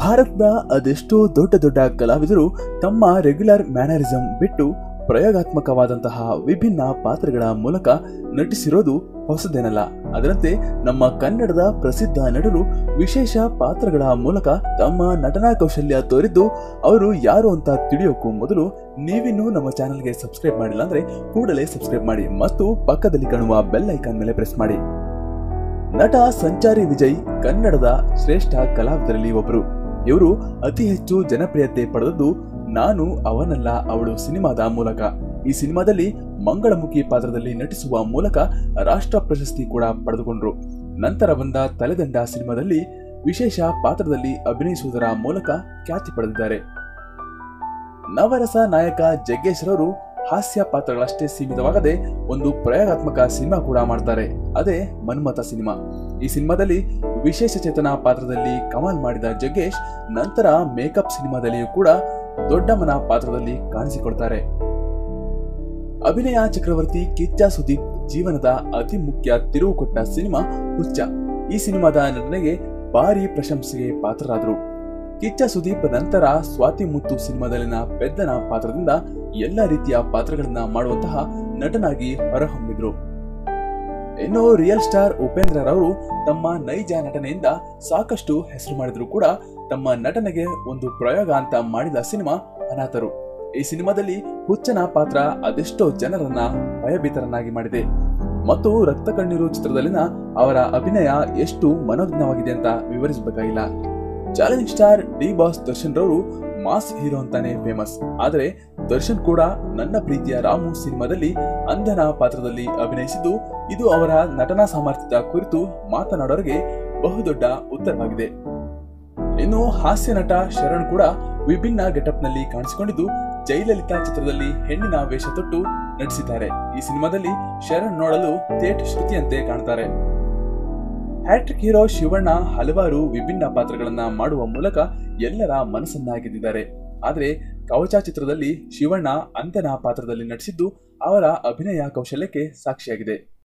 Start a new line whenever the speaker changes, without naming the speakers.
ಭಾರತದ ಅದೆಷ್ಟೋ ದೊಡ್ಡ ದೊಡ್ಡ ಕಲಾವಿದರು ತಮ್ಮ ರೆಗ್ಯುಲರ್ ಮ್ಯಾನರಿಸಂ ಬಿಟ್ಟು ಪ್ರಯೋಗಾತ್ಮಕವಾದಂತಹ ವಿಭಿನ್ನ ಪಾತ್ರಗಳ ಮೂಲಕ ನಟಿಸಿರೋದು ಹೊಸದೇನಲ್ಲ ಅದರಂತೆ ನಮ್ಮ ಕನ್ನಡದ ಪ್ರಸಿದ್ಧ ನಟರು ವಿಶೇಷ ಪಾತ್ರಗಳ ಮೂಲಕ ತಮ್ಮ ನಟನಾ ಕೌಶಲ್ಯ ತೋರಿದ್ದು ಅವರು ಯಾರು ಅಂತ ತಿಳಿಯೋಕ್ಕೂ ಮೊದಲು ನೀವಿನ್ನೂ ನಮ್ಮ ಚಾನೆಲ್ಗೆ ಸಬ್ಸ್ಕ್ರೈಬ್ ಮಾಡಿಲ್ಲ ಅಂದ್ರೆ ಕೂಡಲೇ ಸಬ್ಸ್ಕ್ರೈಬ್ ಮಾಡಿ ಮತ್ತು ಪಕ್ಕದಲ್ಲಿ ಕಾಣುವ ಬೆಲ್ ಐಕಾನ್ ಮೇಲೆ ಪ್ರೆಸ್ ಮಾಡಿ ನಟ ಸಂಚಾರಿ ವಿಜಯ್ ಕನ್ನಡದ ಶ್ರೇಷ್ಠ ಕಲಾವಿದರಲ್ಲಿ ಒಬ್ಬರು ಇವರು ಅತಿ ಹೆಚ್ಚು ಜನಪ್ರಿಯತೆ ಪಡೆದದ್ದು ನಾನು ಅವನಲ್ಲ ಅವಳು ಸಿನಿಮಾದ ಮೂಲಕ ಈ ಸಿನಿಮಾದಲ್ಲಿ ಮಂಗಳಮುಖಿ ಪಾತ್ರದಲ್ಲಿ ನಟಿಸುವ ಮೂಲಕ ರಾಷ್ಟ್ರ ಪ್ರಶಸ್ತಿ ಕೂಡ ಪಡೆದುಕೊಂಡ್ರು ನಂತರ ಬಂದ ತಲೆದಂಡ ಸಿನಿಮಾದಲ್ಲಿ ವಿಶೇಷ ಪಾತ್ರದಲ್ಲಿ ಅಭಿನಯಿಸುವುದರ ಮೂಲಕ ಖ್ಯಾತಿ ಪಡೆದಿದ್ದಾರೆ ನವರಸ ನಾಯಕ ಜಗ್ಗೇಶ್ ರವರು ಹಾಸ್ಯ ಪಾತ್ರಗಳಷ್ಟೇ ಸೀಮಿತವಾಗದೆ ಒಂದು ಪ್ರಯೋಗಾತ್ಮಕ ಸಿನಿಮಾ ಕೂಡ ಮಾಡ್ತಾರೆ ಅದೇ ಮನ್ಮಥ ಸಿನಿಮಾ ಈ ಸಿನಿಮಾದಲ್ಲಿ ವಿಶೇಷ ಚೇತನ ಪಾತ್ರದಲ್ಲಿ ಕಮಾಲ್ ಮಾಡಿದ ಜಗ್ಗೇಶ್ ನಂತರ ಮೇಕಪ್ ಸಿನಿಮಾದಲ್ಲಿಯೂ ಕೂಡ ದೊಡ್ಡಮ್ಮನ ಪಾತ್ರದಲ್ಲಿ ಕಾಣಿಸಿಕೊಳ್ತಾರೆ ಅಭಿನಯ ಚಕ್ರವರ್ತಿ ಕಿಚ್ಚ ಸುದೀಪ್ ಜೀವನದ ಅತಿ ಮುಖ್ಯ ತಿರುವು ಕೊಟ್ಟ ಸಿನಿಮಾ ಹುಚ್ಚ ಈ ಸಿನಿಮಾದ ನಟನೆಗೆ ಭಾರಿ ಪ್ರಶಂಸೆಗೆ ಪಾತ್ರರಾದರು ಕಿಚ್ಚ ಸುದೀಪ್ ನಂತರ ಸ್ವಾತಿ ಮುತ್ತು ಸಿನಿಮಾದಲ್ಲಿನ ಪೆದ್ದನ ಪಾತ್ರದಿಂದ ಎಲ್ಲ ರೀತಿಯ ಪಾತ್ರಗಳನ್ನ ಮಾಡುವಂತಹ ನಟನಾಗಿ ಹೊರಹೊಮ್ಮಿದ್ರು ಇನ್ನು ರಿಯಲ್ ಸ್ಟಾರ್ ಉಪೇಂದ್ರ ರವರು ತಮ್ಮ ನೈಜ ನಟನೆಯಿಂದ ಸಾಕಷ್ಟು ಹೆಸರು ಮಾಡಿದ್ರು ಕೂಡ ತಮ್ಮ ನಟನೆಗೆ ಒಂದು ಪ್ರಯೋಗ ಅಂತ ಮಾಡಿದ ಸಿನಿಮಾ ಅನಾಥರು ಈ ಸಿನಿಮಾದಲ್ಲಿ ಹುಚ್ಚನ ಪಾತ್ರ ಅದೆಷ್ಟೋ ಜನರನ್ನ ಭಯಭೀತರನ್ನಾಗಿ ಮಾಡಿದೆ ಮತ್ತು ರಕ್ತ ಕಣ್ಣೀರು ಚಿತ್ರದಲ್ಲಿನ ಅವರ ಅಭಿನಯ ಎಷ್ಟು ಮನೋಜ್ಞವಾಗಿದೆ ಅಂತ ವಿವರಿಸಬೇಕಾಗಿಲ್ಲ challenging star D boss Darshan ರವರು ಮಾಸ್ ಹೀರೋ ಅಂತಾನೆ ಫೇಮಸ್ ಆದರೆ ದರ್ಶನ್ ಕೂಡ ನನ್ನ ಪ್ರೀತಿಯ ರಾಮು ಸಿನಿಮಾದಲ್ಲಿ ಅಂಧನ ಪಾತ್ರದಲ್ಲಿ ಅಭಿನಯಿಸಿದ್ದು ಇದು ಅವರ ನಟನಾ ಸಾಮರ್ಥ್ಯದ ಕುರಿತು ಮಾತನಾಡೋರಿಗೆ ಬಹುದೊಡ್ಡ ಉತ್ತರವಾಗಿದೆ ಇನ್ನು ಹಾಸ್ಯ ನಟ ಶರಣ್ ಕೂಡ ವಿಭಿನ್ನ ಗೆಟಪ್ನಲ್ಲಿ ಕಾಣಿಸಿಕೊಂಡಿದ್ದು ಜಯಲಲಿತಾ ಚಿತ್ರದಲ್ಲಿ ಹೆಣ್ಣಿನ ವೇಷ ತೊಟ್ಟು ನಟಿಸಿದ್ದಾರೆ ಈ ಸಿನಿಮಾದಲ್ಲಿ ಶರಣ್ ನೋಡಲು ಥೇಟ್ ಶ್ರುತಿಯಂತೆ ಕಾಣ್ತಾರೆ ಹ್ಯಾಟ್ರಿಕ್ ಹೀರೋ ಶಿವಣ್ಣ ಹಲವಾರು ವಿಭಿನ್ನ ಪಾತ್ರಗಳನ್ನ ಮಾಡುವ ಮೂಲಕ ಎಲ್ಲರ ಮನಸ್ಸನ್ನ ಗೆದ್ದಿದ್ದಾರೆ ಆದರೆ ಕವಚ ಚಿತ್ರದಲ್ಲಿ ಶಿವಣ್ಣ ಅಂಧನ ಪಾತ್ರದಲ್ಲಿ ನಟಿಸಿದ್ದು ಅವರ ಅಭಿನಯ ಕೌಶಲ್ಯಕ್ಕೆ ಸಾಕ್ಷಿಯಾಗಿದೆ